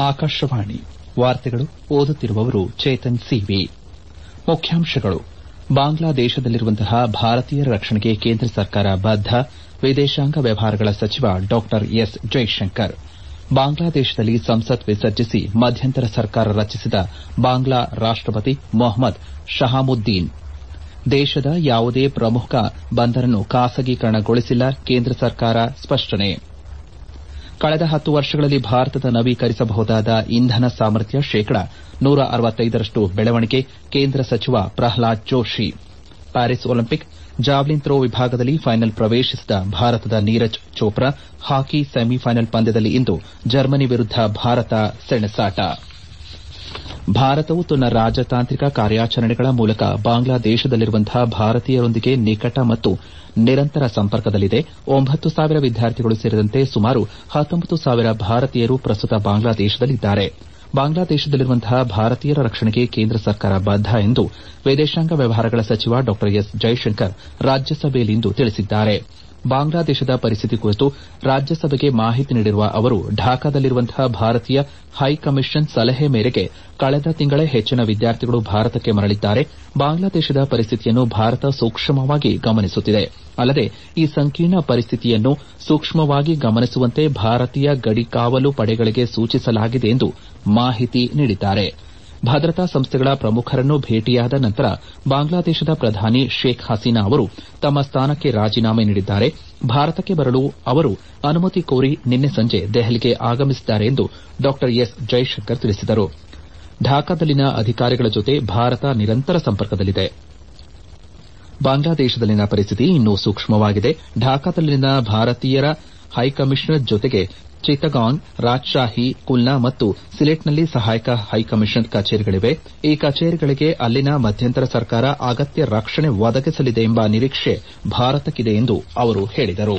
ಆಕಾಶವಾಣಿ ವಾರ್ತೆಗಳು ಓದುತ್ತಿರುವವರು ಚೇತನ್ ಸಿವಿ ಮುಖ್ಯಾಂಶಗಳು ಬಾಂಗ್ಲಾದೇಶದಲ್ಲಿರುವಂತಹ ಭಾರತೀಯರ ರಕ್ಷಣೆಗೆ ಕೇಂದ್ರ ಸರ್ಕಾರ ಬದ್ದ ವಿದೇಶಾಂಗ ವ್ಯವಹಾರಗಳ ಸಚಿವ ಡಾ ಎಸ್ ಜೈಶಂಕರ್ ಬಾಂಗ್ಲಾದೇಶದಲ್ಲಿ ಸಂಸತ್ ವಿಸರ್ಜಿಸಿ ಮಧ್ಯಂತರ ಸರ್ಕಾರ ರಚಿಸಿದ ಬಾಂಗ್ಲಾ ರಾಷ್ಟಪತಿ ಮೊಹಮ್ಮದ್ ಶಹಾಬುದ್ದೀನ್ ದೇಶದ ಯಾವುದೇ ಪ್ರಮುಖ ಬಂದರನ್ನು ಖಾಸಗೀಕರಣಗೊಳಿಸಿಲ್ಲ ಕೇಂದ್ರ ಸರ್ಕಾರ ಸ್ಪಷ್ಟನೆ ಕಳೆದ ಹತ್ತು ವರ್ಷಗಳಲ್ಲಿ ಭಾರತದ ನವೀಕರಿಸಬಹುದಾದ ಇಂಧನ ಸಾಮರ್ಥ್ಯ ಶೇಕಡ ನೂರ ಅರವತ್ತೈದರಷ್ಟು ಬೆಳವಣಿಗೆ ಕೇಂದ್ರ ಸಚಿವ Prahlad Joshi Paris Olympic javelin throw ವಿಭಾಗದಲ್ಲಿ ಫೈನಲ್ ಪ್ರವೇಶಿಸಿದ ಭಾರತದ ನೀರಜ್ ಚೋಪ್ರಾ ಹಾಕಿ ಸೆಮಿಫೈನಲ್ ಪಂದ್ಯದಲ್ಲಿ ಇಂದು ಜರ್ಮನಿ ವಿರುದ್ದ ಭಾರತ ಸೆಣಸಾಟ ಭಾರತವು ತನ್ನ ರಾಜತಾಂತ್ರಿಕ ಕಾರ್ಯಾಚರಣೆಗಳ ಮೂಲಕ ಬಾಂಗ್ಲಾದೇಶದಲ್ಲಿರುವಂತಹ ಭಾರತೀಯರೊಂದಿಗೆ ನಿಕಟ ಮತ್ತು ನಿರಂತರ ಸಂಪರ್ಕದಲ್ಲಿದೆ ಒಂಬತ್ತು ಸಾವಿರ ವಿದ್ಯಾರ್ಥಿಗಳು ಸೇರಿದಂತೆ ಸುಮಾರು ಹತ್ತೊಂಬತ್ತು ಸಾವಿರ ಭಾರತೀಯರು ಪ್ರಸ್ತುತ ಬಾಂಗ್ಲಾದೇಶದಲ್ಲಿದ್ದಾರೆ ಬಾಂಗ್ಲಾದೇಶದಲ್ಲಿರುವಂತಹ ಭಾರತೀಯರ ರಕ್ಷಣೆಗೆ ಕೇಂದ್ರ ಸರ್ಕಾರ ಬದ್ದ ಎಂದು ವಿದೇಶಾಂಗ ವ್ಯವಹಾರಗಳ ಸಚಿವ ಡಾ ಎಸ್ ಜೈಶಂಕರ್ ರಾಜ್ಯಸಭೆಯಲ್ಲಿಂದು ತಿಳಿಸಿದ್ದಾರೆ ಬಾಂಗ್ಲಾದೇಶದ ಪರಿಸ್ಥಿತಿ ಕುರಿತು ರಾಜ್ಯಸಭೆಗೆ ಮಾಹಿತಿ ನೀಡಿರುವ ಅವರು ಢಾಕಾದಲ್ಲಿರುವಂತಹ ಭಾರತೀಯ ಹೈಕಮಿಷನ್ ಸಲಹೆ ಮೇರೆಗೆ ಕಳೆದ ತಿಂಗಳೇ ಹೆಚ್ಚಿನ ವಿದ್ಯಾರ್ಥಿಗಳು ಭಾರತಕ್ಕೆ ಮರಳಿದ್ದಾರೆ ಬಾಂಗ್ಲಾದೇಶದ ಪರಿಸ್ಥಿತಿಯನ್ನು ಭಾರತ ಸೂಕ್ಷ್ಮವಾಗಿ ಗಮನಿಸುತ್ತಿದೆ ಅಲ್ಲದೆ ಈ ಸಂಕೀರ್ಣ ಪರಿಸ್ಥಿತಿಯನ್ನು ಸೂಕ್ಷ್ಮವಾಗಿ ಗಮನಿಸುವಂತೆ ಭಾರತೀಯ ಗಡಿ ಕಾವಲು ಪಡೆಗಳಿಗೆ ಸೂಚಿಸಲಾಗಿದೆ ಎಂದು ಮಾಹಿತಿ ನೀಡಿದ್ದಾರೆ ಭದ್ರತಾ ಸಂಸ್ಥೆಗಳ ಪ್ರಮುಖರನ್ನು ಭೇಟಿಯಾದ ನಂತರ ಬಾಂಗ್ಲಾದೇಶದ ಪ್ರಧಾನಿ ಶೇಖ್ ಹಸೀನಾ ಅವರು ತಮ್ಮ ಸ್ಥಾನಕ್ಕೆ ರಾಜೀನಾಮೆ ನೀಡಿದ್ದಾರೆ ಭಾರತಕ್ಕೆ ಬರಲು ಅವರು ಅನುಮತಿ ಕೋರಿ ನಿನ್ನೆ ಸಂಜೆ ದೆಹಲಿಗೆ ಆಗಮಿಸಿದ್ದಾರೆ ಎಂದು ಡಾ ಎಸ್ ಜೈಶಂಕರ್ ತಿಳಿಸಿದರು ಢಾಕಾದಲ್ಲಿನ ಅಧಿಕಾರಿಗಳ ಜೊತೆ ಭಾರತ ನಿರಂತರ ಸಂಪರ್ಕದಲ್ಲಿದೆ ಬಾಂಗ್ಲಾದೇಶದಲ್ಲಿನ ಪರಿಸ್ಥಿತಿ ಇನ್ನೂ ಸೂಕ್ಷ್ಮವಾಗಿದೆ ಢಾಕಾದಲ್ಲಿನ ಭಾರತೀಯರ ಹೈಕಮಿಷನರ್ ಜೊತೆಗೆ ಚಿತ್ತಗಾಂಗ್ ರಾಜ್ಶಾಹಿ ಕುಲ್ನಾ ಮತ್ತು ಸಿಲೆಟ್ನಲ್ಲಿ ಸಹಾಯಕ ಹೈಕಮಿಷನರ್ ಕಚೇರಿಗಳಿವೆ ಈ ಕಚೇರಿಗಳಿಗೆ ಅಲ್ಲಿನ ಮಧ್ಯಂತರ ಸರ್ಕಾರ ಅಗತ್ಯ ರಕ್ಷಣೆ ಒದಗಿಸಲಿದೆ ಎಂಬ ನಿರೀಕ್ಷೆ ಭಾರತಕ್ಕಿದೆ ಎಂದು ಅವರು ಹೇಳಿದರು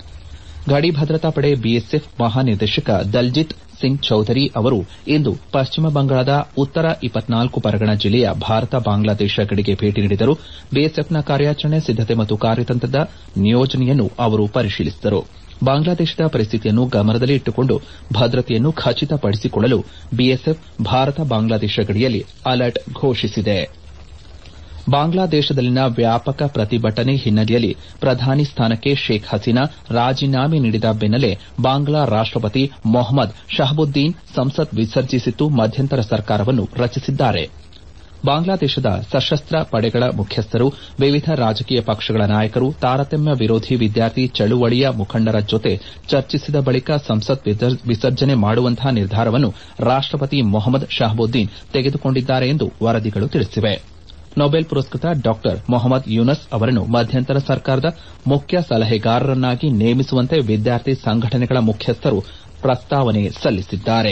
ಗಡಿ ಭದ್ರತಾ ಪಡೆ ಬಿಎಸ್ಎಫ್ ಮಹಾನಿರ್ದೇಶಕ ದಲ್ಜಿತ್ ಸಿಂಗ್ ಚೌಧರಿ ಅವರು ಇಂದು ಪಶ್ಚಿಮ ಬಂಗಾಳದ ಉತ್ತರ ಇಪ್ಪತ್ನಾಲ್ಕು ಪರಗಣ ಜಿಲ್ಲೆಯ ಭಾರತ ಬಾಂಗ್ಲಾದೇಶ ಗಡಿಗೆ ಭೇಟಿ ನೀಡಿದರು ಬಿಎಸ್ಎಫ್ನ ಕಾರ್ಯಾಚರಣೆ ಸಿದ್ದತೆ ಮತ್ತು ಕಾರ್ಯತಂತ್ರದ ನಿಯೋಜನೆಯನ್ನು ಅವರು ಪರಿಶೀಲಿಸಿದರು ಬಾಂಗ್ಲಾದೇಶದ ಪರಿಸ್ಥಿತಿಯನ್ನು ಗಮನದಲ್ಲಿ ಇಟ್ಟುಕೊಂಡು ಭದ್ರತೆಯನ್ನು ಖಚಿತಪಡಿಸಿಕೊಳ್ಳಲು ಬಿಎಸ್ಎಫ್ ಭಾರತ ಬಾಂಗ್ಲಾದೇಶ ಗಡಿಯಲ್ಲಿ ಅಲರ್ಟ್ ಘೋಷಿಸಿದೆ ಬಾಂಗ್ಲಾದೇಶದಲ್ಲಿನ ವ್ಯಾಪಕ ಪ್ರತಿಭಟನೆ ಹಿನ್ನೆಲೆಯಲ್ಲಿ ಪ್ರಧಾನಿ ಸ್ಥಾನಕ್ಕೆ ಶೇಖ್ ಹಸೀನಾ ರಾಜೀನಾಮೆ ನೀಡಿದ ಬೆನ್ನಲ್ಲೇ ಬಾಂಗ್ಲಾ ರಾಷ್ಟಪತಿ ಮೊಹಮ್ಮದ್ ಶಹಬುದ್ದೀನ್ ಸಂಸತ್ ವಿಸರ್ಜಿಸಿದ್ದು ಮಧ್ಯಂತರ ಸರ್ಕಾರವನ್ನು ರಚಿಸಿದ್ದಾರೆ ಬಾಂಗ್ಲಾದೇಶದ ಸಶಸ್ತ್ರ ಪಡೆಗಳ ಮುಖ್ಯಸ್ಥರು ವಿವಿಧ ರಾಜಕೀಯ ಪಕ್ಷಗಳ ನಾಯಕರು ತಾರತಮ್ಯ ವಿರೋಧಿ ವಿದ್ಯಾರ್ಥಿ ಚಳುವಳಿಯ ಮುಖಂಡರ ಜೊತೆ ಚರ್ಚಿಸಿದ ಬಳಿಕ ಸಂಸತ್ ವಿಸರ್ಜನೆ ಮಾಡುವಂತಹ ನಿರ್ಧಾರವನ್ನು ರಾಷ್ಟಪತಿ ಮೊಹಮ್ಮದ್ ಶಹಬುದ್ದೀನ್ ತೆಗೆದುಕೊಂಡಿದ್ದಾರೆ ಎಂದು ವರದಿಗಳು ತಿಳಿಸಿವೆ ನೊಬೆಲ್ ಪುರಸ್ಕೃತ ಡಾ ಮೊಹಮ್ಮದ್ ಯೂನಸ್ ಅವರನ್ನು ಮಧ್ಯಂತರ ಸರ್ಕಾರದ ಮುಖ್ಯ ಸಲಹೆಗಾರರನ್ನಾಗಿ ನೇಮಿಸುವಂತೆ ವಿದ್ಯಾರ್ಥಿ ಸಂಘಟನೆಗಳ ಮುಖ್ಯಸ್ಥರು ಪ್ರಸ್ತಾವನೆ ಸಲ್ಲಿಸಿದ್ದಾರೆ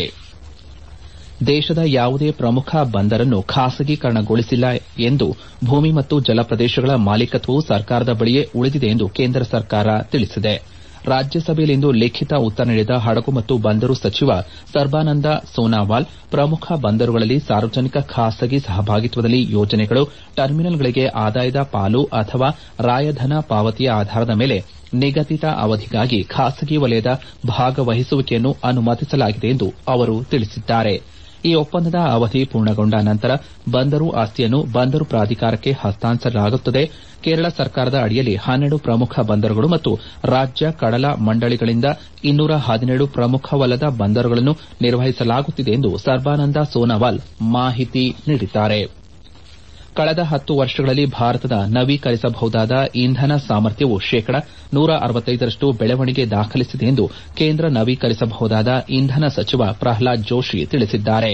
ದೇಶದ ಯಾವುದೇ ಪ್ರಮುಖ ಬಂದರನ್ನು ಖಾಸಗೀಕರಣಗೊಳಿಸಿಲ್ಲ ಎಂದು ಭೂಮಿ ಮತ್ತು ಜಲ ಪ್ರದೇಶಗಳ ಮಾಲೀಕತ್ವವು ಸರ್ಕಾರದ ಬಳಿಯೇ ಉಳಿದಿದೆ ಎಂದು ಕೇಂದ್ರ ಸರ್ಕಾರ ತಿಳಿಸಿದೆ ರಾಜ್ಯಸಭೆಯಲ್ಲಿಂದು ಲಿಖಿತ ಉತ್ತರ ನೀಡಿದ ಹಡಗು ಮತ್ತು ಬಂದರು ಸಚಿವ ಸರ್ಬಾನಂದ ಸೋನಾವಾಲ್ ಪ್ರಮುಖ ಬಂದರುಗಳಲ್ಲಿ ಸಾರ್ವಜನಿಕ ಖಾಸಗಿ ಸಹಭಾಗಿತ್ವದಲ್ಲಿ ಯೋಜನೆಗಳು ಟರ್ಮಿನಲ್ಗಳಿಗೆ ಆದಾಯದ ಪಾಲು ಅಥವಾ ರಾಯಧನ ಪಾವತಿಯ ಆಧಾರದ ಮೇಲೆ ನಿಗದಿತ ಅವಧಿಗಾಗಿ ಖಾಸಗಿ ವಲಯದ ಭಾಗವಹಿಸುವಿಕೆಯನ್ನು ಅನುಮತಿಸಲಾಗಿದೆ ಎಂದು ಅವರು ತಿಳಿಸಿದ್ದಾರೆ ಈ ಒಪ್ಪಂದದ ಅವಧಿ ಪೂರ್ಣಗೊಂಡ ನಂತರ ಬಂದರು ಆಸ್ತಿಯನ್ನು ಬಂದರು ಪ್ರಾಧಿಕಾರಕ್ಕೆ ಹಸ್ತಾಂತರಿಸಲಾಗುತ್ತದೆ ಕೇರಳ ಸರ್ಕಾರದ ಅಡಿಯಲ್ಲಿ ಹನ್ನೆರಡು ಪ್ರಮುಖ ಬಂದರುಗಳು ಮತ್ತು ರಾಜ್ಯ ಕಡಲ ಮಂಡಳಿಗಳಿಂದ ಇನ್ನೂರ ಹದಿನೇಳು ಪ್ರಮುಖವಲ್ಲದ ಬಂದರುಗಳನ್ನು ನಿರ್ವಹಿಸಲಾಗುತ್ತಿದೆ ಎಂದು ಸರ್ಬಾನಂದ ಸೋನಾವಾಲ್ ಮಾಹಿತಿ ನೀಡಿದ್ದಾರೆ ಕಳೆದ ಹತ್ತು ವರ್ಷಗಳಲ್ಲಿ ಭಾರತದ ನವೀಕರಿಸಬಹುದಾದ ಇಂಧನ ಸಾಮರ್ಥ್ಯವು ಶೇಕಡ ನೂರ ಅರವತ್ತೈದರಷ್ಟು ಬೆಳವಣಿಗೆ ದಾಖಲಿಸಿದೆ ಎಂದು ಕೇಂದ್ರ ನವೀಕರಿಸಬಹುದಾದ ಇಂಧನ ಸಚಿವ ಪ್ರಹ್ಲಾದ್ ಜೋಶಿ ತಿಳಿಸಿದ್ದಾರೆ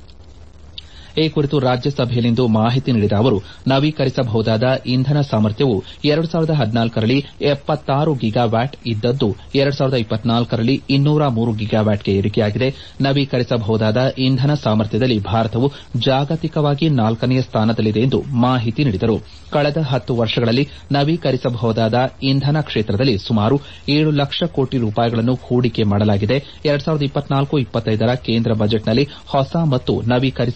ಈ ಕುರಿತು ರಾಜ್ಯಸಭೆಯಲ್ಲಿಂದು ಮಾಹಿತಿ ನೀಡಿದ ಅವರು ನವೀಕರಿಸಬಹುದಾದ ಇಂಧನ ಸಾಮರ್ಥ್ಯವು ಎರಡು ಸಾವಿರದ ಹದಿನಾಲ್ಕರಲ್ಲಿ ಎಪ್ಪತ್ತಾರು ಗಿಗಾವ್ಯಾಟ್ ಇದ್ದದ್ದು ಎರಡು ಸಾವಿರದ ಇಪ್ಪತ್ನಾಲ್ಕರಲ್ಲಿ ಇನ್ನೂರ ಮೂರು ಗಿಗಾವ್ಯಾಟ್ಗೆ ಏರಿಕೆಯಾಗಿದೆ ನವೀಕರಿಸಬಹುದಾದ ಇಂಧನ ಸಾಮರ್ಥ್ಯದಲ್ಲಿ ಭಾರತವು ಜಾಗತಿಕವಾಗಿ ನಾಲ್ಕನೆಯ ಸ್ಥಾನದಲ್ಲಿದೆ ಎಂದು ಮಾಹಿತಿ ನೀಡಿದರು ಕಳೆದ ಹತ್ತು ವರ್ಷಗಳಲ್ಲಿ ನವೀಕರಿಸಬಹುದಾದ ಇಂಧನ ಕ್ಷೇತ್ರದಲ್ಲಿ ಸುಮಾರು ಏಳು ಲಕ್ಷ ಕೋಟಿ ರೂಪಾಯಿಗಳನ್ನು ಹೂಡಿಕೆ ಮಾಡಲಾಗಿದೆ ಎರಡು ಸಾವಿರದ ಇಪ್ಪತ್ನಾಲ್ಕು ಇಪ್ಪತ್ತೈದರ ಕೇಂದ್ರ ಬಜೆಟ್ನಲ್ಲಿ ಹೊಸ ಮತ್ತು ನವೀಕರಿಸಬಹುದಾದ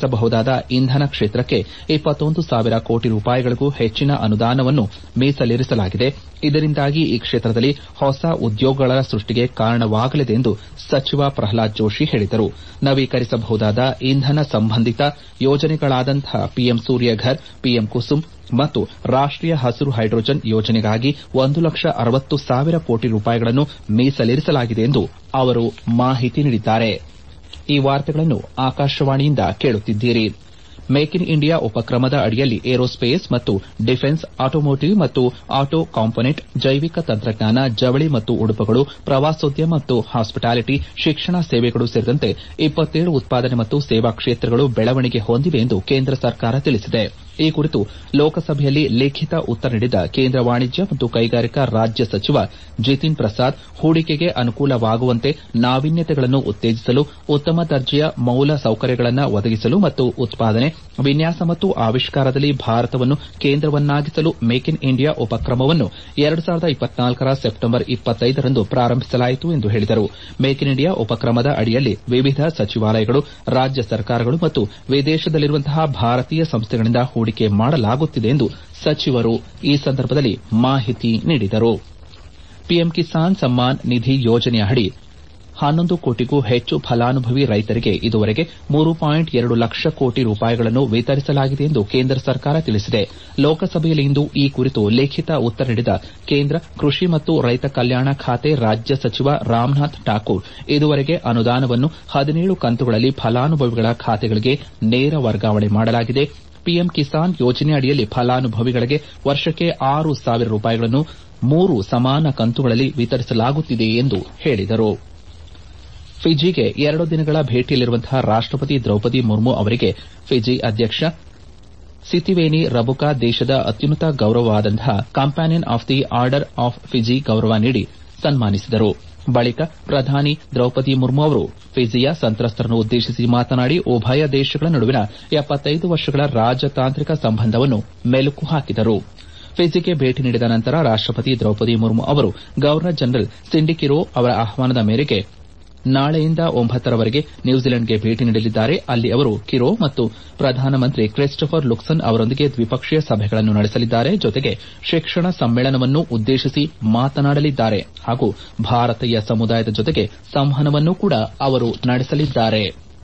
ನವೀಕರಿಸಬಹುದಾದ ಇಂಧನ ಕ್ಷೇತ್ರಕ್ಕೆ ಇಪ್ಪತ್ತೊಂದು ಸಾವಿರ ಕೋಟಿ ರೂಪಾಯಿಗಳಿಗೂ ಹೆಚ್ಚಿನ ಅನುದಾನವನ್ನು ಮೀಸಲಿರಿಸಲಾಗಿದೆ ಇದರಿಂದಾಗಿ ಈ ಕ್ಷೇತ್ರದಲ್ಲಿ ಹೊಸ ಉದ್ಯೋಗಗಳ ಸೃಷ್ಟಿಗೆ ಕಾರಣವಾಗಲಿದೆ ಎಂದು ಸಚಿವ ಪ್ರಹ್ಲಾದ್ ಜೋಶಿ ಹೇಳಿದರು ನವೀಕರಿಸಬಹುದಾದ ಇಂಧನ ಸಂಬಂಧಿತ ಯೋಜನೆಗಳಾದಂತಹ ಪಿಎಂ ಸೂರ್ಯಘರ್ ಪಿಎಂ ಕುಸುಮ್ ಮತ್ತು ರಾಷ್ಟೀಯ ಹಸಿರು ಹೈಡ್ರೋಜನ್ ಯೋಜನೆಗಾಗಿ ಒಂದು ಲಕ್ಷ ಅರವತ್ತು ಸಾವಿರ ಕೋಟಿ ರೂಪಾಯಿಗಳನ್ನು ಮೀಸಲಿರಿಸಲಾಗಿದೆ ಎಂದು ಅವರು ಮಾಹಿತಿ ನೀಡಿದ್ದಾರೆ ಈ ವಾರ್ತೆಗಳನ್ನು ಆಕಾಶವಾಣಿಯಿಂದ ಕೇಳುತ್ತಿದ್ದೀರಿ ಮೇಕ್ ಇನ್ ಇಂಡಿಯಾ ಉಪಕ್ರಮದ ಅಡಿಯಲ್ಲಿ ಏರೋಸ್ಪೇಸ್ ಮತ್ತು ಡಿಫೆನ್ಸ್ ಆಟೋಮೋಟಿವ್ ಮತ್ತು ಆಟೋ ಕಾಂಪೊನೆಂಟ್ ಜೈವಿಕ ತಂತ್ರಜ್ಞಾನ ಜವಳಿ ಮತ್ತು ಉಡುಪುಗಳು ಪ್ರವಾಸೋದ್ಯಮ ಮತ್ತು ಹಾಸ್ಪಿಟಾಲಿಟಿ ಶಿಕ್ಷಣ ಸೇವೆಗಳು ಸೇರಿದಂತೆ ಇಪ್ಪತ್ತೇಳು ಉತ್ಪಾದನೆ ಮತ್ತು ಸೇವಾ ಕ್ಷೇತ್ರಗಳು ಬೆಳವಣಿಗೆ ಹೊಂದಿವೆ ಎಂದು ಕೇಂದ್ರ ಸರ್ಕಾರ ತಿಳಿಸಿದೆ ಈ ಕುರಿತು ಲೋಕಸಭೆಯಲ್ಲಿ ಲಿಖಿತ ಉತ್ತರ ನೀಡಿದ ಕೇಂದ್ರ ವಾಣಿಜ್ಯ ಮತ್ತು ಕೈಗಾರಿಕಾ ರಾಜ್ಯ ಸಚಿವ ಜಿತಿನ್ ಪ್ರಸಾದ್ ಹೂಡಿಕೆಗೆ ಅನುಕೂಲವಾಗುವಂತೆ ನಾವೀನ್ಯತೆಗಳನ್ನು ಉತ್ತೇಜಿಸಲು ಉತ್ತಮ ದರ್ಜೆಯ ಮೌಲ ಸೌಕರ್ಯಗಳನ್ನು ಒದಗಿಸಲು ಮತ್ತು ಉತ್ಪಾದನೆ ವಿನ್ಯಾಸ ಮತ್ತು ಆವಿಷ್ಕಾರದಲ್ಲಿ ಭಾರತವನ್ನು ಕೇಂದ್ರವನ್ನಾಗಿಸಲು ಮೇಕ್ ಇನ್ ಇಂಡಿಯಾ ಉಪಕ್ರಮವನ್ನು ಎರಡು ಸಾವಿರದ ಇಪ್ಪತ್ನಾಲ್ಕರ ಸೆಪ್ಟೆಂಬರ್ ಇಪ್ಪತ್ತೈದರಂದು ಪ್ರಾರಂಭಿಸಲಾಯಿತು ಎಂದು ಹೇಳಿದರು ಮೇಕ್ ಇನ್ ಇಂಡಿಯಾ ಉಪಕ್ರಮದ ಅಡಿಯಲ್ಲಿ ವಿವಿಧ ಸಚಿವಾಲಯಗಳು ರಾಜ್ಯ ಸರ್ಕಾರಗಳು ಮತ್ತು ವಿದೇಶದಲ್ಲಿರುವಂತಹ ಭಾರತೀಯ ಸಂಸ್ಥೆಗಳಿಂದ ಹೂಡಿಕೆ ಮಾಡಲಾಗುತ್ತಿದೆ ಎಂದು ಸಚಿವರು ಈ ಸಂದರ್ಭದಲ್ಲಿ ಮಾಹಿತಿ ನೀಡಿದರು ಪಿಎಂ ಕಿಸಾನ್ ಸಮ್ಮಾನ್ ನಿಧಿ ಯೋಜನೆಯಡಿ ಹನ್ನೊಂದು ಕೋಟಿಗೂ ಹೆಚ್ಚು ಫಲಾನುಭವಿ ರೈತರಿಗೆ ಇದುವರೆಗೆ ಮೂರು ಪಾಯಿಂಟ್ ಎರಡು ಲಕ್ಷ ಕೋಟಿ ರೂಪಾಯಿಗಳನ್ನು ವಿತರಿಸಲಾಗಿದೆ ಎಂದು ಕೇಂದ್ರ ಸರ್ಕಾರ ತಿಳಿಸಿದೆ ಲೋಕಸಭೆಯಲ್ಲಿಂದು ಈ ಕುರಿತು ಲಿಖಿತ ಉತ್ತರ ನೀಡಿದ ಕೇಂದ್ರ ಕೃಷಿ ಮತ್ತು ರೈತ ಕಲ್ಯಾಣ ಖಾತೆ ರಾಜ್ಯ ಸಚಿವ ರಾಮನಾಥ್ ಠಾಕೂರ್ ಇದುವರೆಗೆ ಅನುದಾನವನ್ನು ಹದಿನೇಳು ಕಂತುಗಳಲ್ಲಿ ಫಲಾನುಭವಿಗಳ ಖಾತೆಗಳಿಗೆ ನೇರ ವರ್ಗಾವಣೆ ಮಾಡಲಾಗಿದೆ ಪಿಎಂ ಕಿಸಾನ್ ಯೋಜನೆ ಅಡಿಯಲ್ಲಿ ಫಲಾನುಭವಿಗಳಿಗೆ ವರ್ಷಕ್ಕೆ ಆರು ಸಾವಿರ ರೂಪಾಯಿಗಳನ್ನು ಮೂರು ಸಮಾನ ಕಂತುಗಳಲ್ಲಿ ವಿತರಿಸಲಾಗುತ್ತಿದೆ ಎಂದು ಹೇಳಿದರು ಫಿಜಿಗೆ ಎರಡು ದಿನಗಳ ಭೇಟಿಯಲ್ಲಿರುವಂತಹ ರಾಷ್ಟಪತಿ ದ್ರೌಪದಿ ಮುರ್ಮು ಅವರಿಗೆ ಫಿಜಿ ಅಧ್ಯಕ್ಷ ಸಿತಿವೇನಿ ರಬುಕಾ ದೇಶದ ಅತ್ಯುನ್ನತ ಗೌರವವಾದಂತಹ companion of the order of Fiji ಗೌರವ ನೀಡಿ ಸನ್ಮಾನಿಸಿದರು ಬಳಿಕ ಪ್ರಧಾನಿ ದ್ರೌಪದಿ ಮುರ್ಮು ಅವರು ಫಿಜಿಯ ಸಂತ್ರಸ್ತರನ್ನು ಉದ್ದೇಶಿಸಿ ಮಾತನಾಡಿ ಉಭಯ ದೇಶಗಳ ನಡುವಿನ ಎಪ್ಪತ್ತೈದು ವರ್ಷಗಳ ರಾಜತಾಂತ್ರಿಕ ಸಂಬಂಧವನ್ನು ಮೆಲುಕು ಹಾಕಿದರು ಫಿಜಿಗೆ ಭೇಟಿ ನೀಡಿದ ನಂತರ ರಾಷ್ಟಪತಿ ದ್ರೌಪದಿ ಮುರ್ಮು ಅವರು ಗವರ್ನರ್ ಜನರಲ್ ಸಿಂಡಿಕಿರೋ ಅವರ ಆಹ್ವಾನದ ಮೇರೆಗೆ ನಾಳೆಯಿಂದ ಒಂಬತ್ತರವರೆಗೆ ನ್ಯೂಜಿಲೆಂಡ್ಗೆ ಭೇಟಿ ನೀಡಲಿದ್ದಾರೆ ಅಲ್ಲಿ ಅವರು ಕಿರೋ ಮತ್ತು ಪ್ರಧಾನಮಂತ್ರಿ ಕ್ರಿಸ್ಟೋಫರ್ ಲುಕ್ಸನ್ ಅವರೊಂದಿಗೆ ದ್ವಿಪಕ್ಷೀಯ ಸಭೆಗಳನ್ನು ನಡೆಸಲಿದ್ದಾರೆ ಜೊತೆಗೆ ಶಿಕ್ಷಣ ಸಮ್ಮೇಳನವನ್ನು ಉದ್ದೇಶಿಸಿ ಮಾತನಾಡಲಿದ್ದಾರೆ ಹಾಗೂ ಭಾರತೀಯ ಸಮುದಾಯದ ಜೊತೆಗೆ ಸಂವಹನವನ್ನೂ ಕೂಡ ಅವರು ನಡೆಸಲಿದ್ದಾರೆ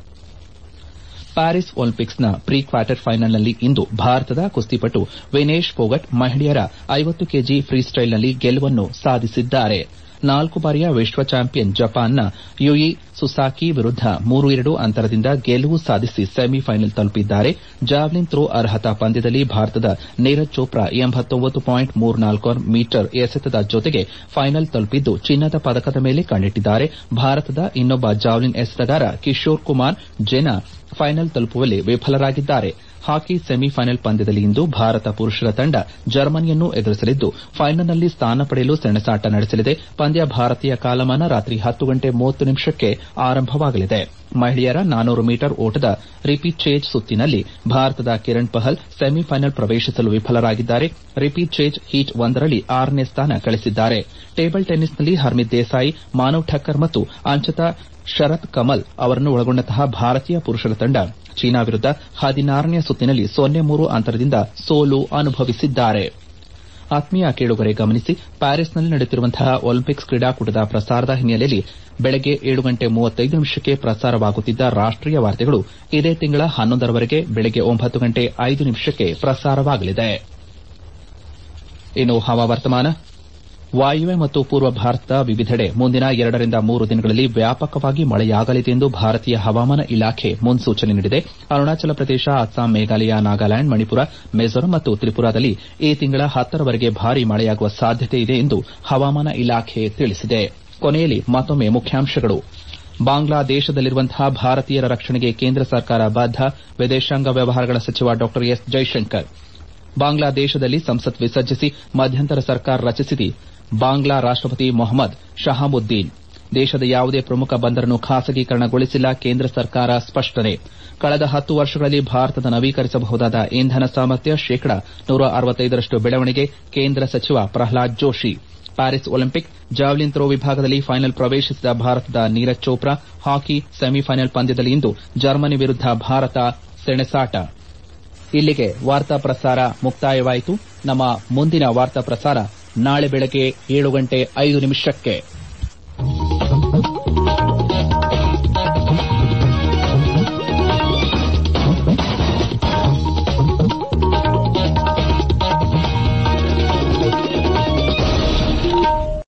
ಪ್ಯಾರಿಸ್ ಒಲಿಂಪಿಕ್ಸ್ನ ಪ್ರೀ ಕ್ವಾರ್ಟರ್ ಫೈನಲ್ನಲ್ಲಿ ಇಂದು ಭಾರತದ ಕುಸ್ತಿಪಟು ವಿನೇಶ್ ಫೋಗಟ್ ಮಹಿಳೆಯರ ಐವತ್ತು ಕೆಜಿ ಫ್ರೀಸ್ಟೈಲ್ನಲ್ಲಿ ಗೆಲುವನ್ನು ಸಾಧಿಸಿದ್ದಾರೆ ನಾಲ್ಕು ಬಾರಿಯ ವಿಶ್ವ ಚಾಂಪಿಯನ್ ಜಪಾನ್ನ ಯುಯಿ ಸುಸಾಕಿ ವಿರುದ್ದ ಮೂರು ಎರಡು ಅಂತರದಿಂದ ಗೆಲುವು ಸಾಧಿಸಿ ಸೆಮಿಫೈನಲ್ ತಲುಪಿದ್ದಾರೆ ಜಾವ್ಲಿನ್ ಥ್ರೋ ಅರ್ಹತಾ ಪಂದ್ಯದಲ್ಲಿ ಭಾರತದ ನೀರಜ್ ಚೋಪ್ರಾ ಎಂಬತ್ತೊಂಬತ್ತು ಪಾಯಿಂಟ್ ಮೂರ್ನಾಲ್ಕು ಮೀಟರ್ ಎಸೆತದ ಜೊತೆಗೆ ಫೈನಲ್ ತಲುಪಿದ್ದು ಚಿನ್ನದ ಪದಕದ ಮೇಲೆ ಕಣ್ಣಿಟ್ಟಿದ್ದಾರೆ ಭಾರತದ ಇನ್ನೊಬ್ಬ ಜಾವ್ಲಿನ್ ಎಸೆತಗಾರ ಕಿಶೋರ್ ಕುಮಾರ್ ಜೆನಾ ಫೈನಲ್ ತಲುಪುವಲ್ಲಿ ವಿಫಲರಾಗಿದ್ದಾರೆ ಹಾಕಿ ಸೆಮಿಫೈನಲ್ ಪಂದ್ಯದಲ್ಲಿ ಇಂದು ಭಾರತ ಪುರುಷರ ತಂಡ ಜರ್ಮನಿಯನ್ನು ಎದುರಿಸಲಿದ್ದು ಫೈನಲ್ನಲ್ಲಿ ಸ್ಥಾನ ಪಡೆಯಲು ಸೆಣಸಾಟ ನಡೆಸಲಿದೆ ಪಂದ್ಯ ಭಾರತೀಯ ಕಾಲಮಾನ ರಾತ್ರಿ ಹತ್ತು ಗಂಟೆ ಮೂವತ್ತು ನಿಮಿಷಕ್ಕೆ ಆರಂಭವಾಗಲಿದೆ ಮಹಿಳೆಯರ ನಾನೂರು ಮೀಟರ್ ಓಟದ ರಿಪೀಚೇಜ್ ಸುತ್ತಿನಲ್ಲಿ ಭಾರತದ ಕಿರಣ್ ಪಹಲ್ ಸೆಮಿಫೈನಲ್ ಪ್ರವೇಶಿಸಲು ವಿಫಲರಾಗಿದ್ದಾರೆ ರಿಪೀಚೇಜ್ ಹೀಟ್ ಒಂದರಲ್ಲಿ ಆರನೇ ಸ್ಥಾನ ಗಳಿಸಿದ್ದಾರೆ ಟೇಬಲ್ ಟೆನ್ನಿಸ್ನಲ್ಲಿ ಹರ್ಮಿತ್ ದೇಸಾಯಿ ಮಾನವ್ ಠಕ್ಕರ್ ಮತ್ತು ಅಂಚತಾ ಶರತ್ ಕಮಲ್ ಅವರನ್ನು ಒಳಗೊಂಡಂತಹ ಭಾರತೀಯ ಪುರುಷರ ತಂಡ ಚೀನಾ ವಿರುದ್ದ ಹದಿನಾರನೇ ಸುತ್ತಿನಲ್ಲಿ ಸೊನ್ನೆ ಮೂರು ಅಂತರದಿಂದ ಸೋಲು ಅನುಭವಿಸಿದ್ದಾರೆ ಆತ್ಮೀಯ ಕೇಳುಗರೆ ಗಮನಿಸಿ ಪ್ಯಾರಿಸ್ನಲ್ಲಿ ನಡೆಯುತ್ತಿರುವಂತಹ ಒಲಿಂಪಿಕ್ಸ್ ಕ್ರೀಡಾಕೂಟದ ಪ್ರಸಾರದ ಹಿನ್ನೆಲೆಯಲ್ಲಿ ಬೆಳಗ್ಗೆ ಏಳು ಗಂಟೆ ಮೂವತ್ತೈದು ನಿಮಿಷಕ್ಕೆ ಪ್ರಸಾರವಾಗುತ್ತಿದ್ದ ರಾಷ್ಟೀಯ ವಾರ್ತೆಗಳು ಇದೇ ತಿಂಗಳ ಹನ್ನೊಂದರವರೆಗೆ ಬೆಳಗ್ಗೆ ಒಂಬತ್ತು ಗಂಟೆ ಐದು ನಿಮಿಷಕ್ಕೆ ಪ್ರಸಾರವಾಗಲಿದೆ ಇನ್ನು ಹವಾವರ್ತಮಾನ ವಾಯುವ್ಯ ಮತ್ತು ಪೂರ್ವ ಭಾರತದ ವಿವಿಧೆಡೆ ಮುಂದಿನ ಎರಡರಿಂದ ಮೂರು ದಿನಗಳಲ್ಲಿ ವ್ಯಾಪಕವಾಗಿ ಮಳೆಯಾಗಲಿದೆ ಎಂದು ಭಾರತೀಯ ಹವಾಮಾನ ಇಲಾಖೆ ಮುನ್ಸೂಚನೆ ನೀಡಿದೆ ಅರುಣಾಚಲ ಪ್ರದೇಶ ಅಸ್ಸಾಂ ಮೇಘಾಲಯ ನಾಗಾಲ್ಯಾಂಡ್ ಮಣಿಪುರ ಮಿಜೋರಾಂ ಮತ್ತು ತ್ರಿಪುರಾದಲ್ಲಿ ಈ ತಿಂಗಳ ಹತ್ತರವರೆಗೆ ಭಾರೀ ಮಳೆಯಾಗುವ ಸಾಧ್ಯತೆ ಇದೆ ಎಂದು ಹವಾಮಾನ ಇಲಾಖೆ ತಿಳಿಸಿದೆ ಕೊನೆಯಲ್ಲಿ ಮತ್ತೊಮ್ಮೆ ಮುಖ್ಯಾಂಶಗಳು ಬಾಂಗ್ಲಾದೇಶದಲ್ಲಿರುವಂತಹ ಭಾರತೀಯರ ರಕ್ಷಣೆಗೆ ಕೇಂದ್ರ ಸರ್ಕಾರ ಬದ್ದ ವಿದೇಶಾಂಗ ವ್ಯವಹಾರಗಳ ಸಚಿವ ಡಾ ಎಸ್ ಜೈಶಂಕರ್ ಬಾಂಗ್ಲಾದೇಶದಲ್ಲಿ ಸಂಸತ್ ವಿಸರ್ಜಿಸಿ ಮಧ್ಯಂತರ ಸರ್ಕಾರ ರಚಿಸಿದೆ ಬಾಂಗ್ಲಾ ರಾಷ್ಟಪತಿ ಮೊಹಮ್ಮದ್ ಶಹಾಬುದ್ದೀನ್ ದೇಶದ ಯಾವುದೇ ಪ್ರಮುಖ ಬಂದರನ್ನು ಖಾಸಗೀಕರಣಗೊಳಿಸಿಲ್ಲ ಕೇಂದ್ರ ಸರ್ಕಾರ ಸ್ಪಷ್ಟನೆ ಕಳೆದ ಹತ್ತು ವರ್ಷಗಳಲ್ಲಿ ಭಾರತದ ನವೀಕರಿಸಬಹುದಾದ ಇಂಧನ ಸಾಮರ್ಥ್ಯ ಶೇಕಡ ನೂರ ಅರವತ್ತೈದರಷ್ಟು ಬೆಳವಣಿಗೆ ಕೇಂದ್ರ ಸಚಿವ Prahlad Joshi Paris Olympic javelin throw ವಿಭಾಗದಲ್ಲಿ ಫೈನಲ್ ಪ್ರವೇಶಿಸಿದ ಭಾರತದ ನೀರಜ್ ಚೋಪ್ರಾ ಹಾಕಿ ಸೆಮಿಫೈನಲ್ ಪಂದ್ಯದಲ್ಲಿ ಇಂದು ಜರ್ಮನಿ ವಿರುದ್ದ ಭಾರತ ಸೆಣಸಾಟ ಇಲ್ಲಿಗೆ ವಾರ್ತಾ ಪ್ರಸಾರ ಮುಕ್ತಾಯವಾಯಿತು ನಮ್ಮ ಮುಂದಿನ ವಾರ್ತಾ ಪ್ರಸಾರ ನಾಳೆ ಬೆಳಗ್ಗೆ ಏಳು ಗಂಟೆ ಐದು ನಿಮಿಷಕ್ಕೆ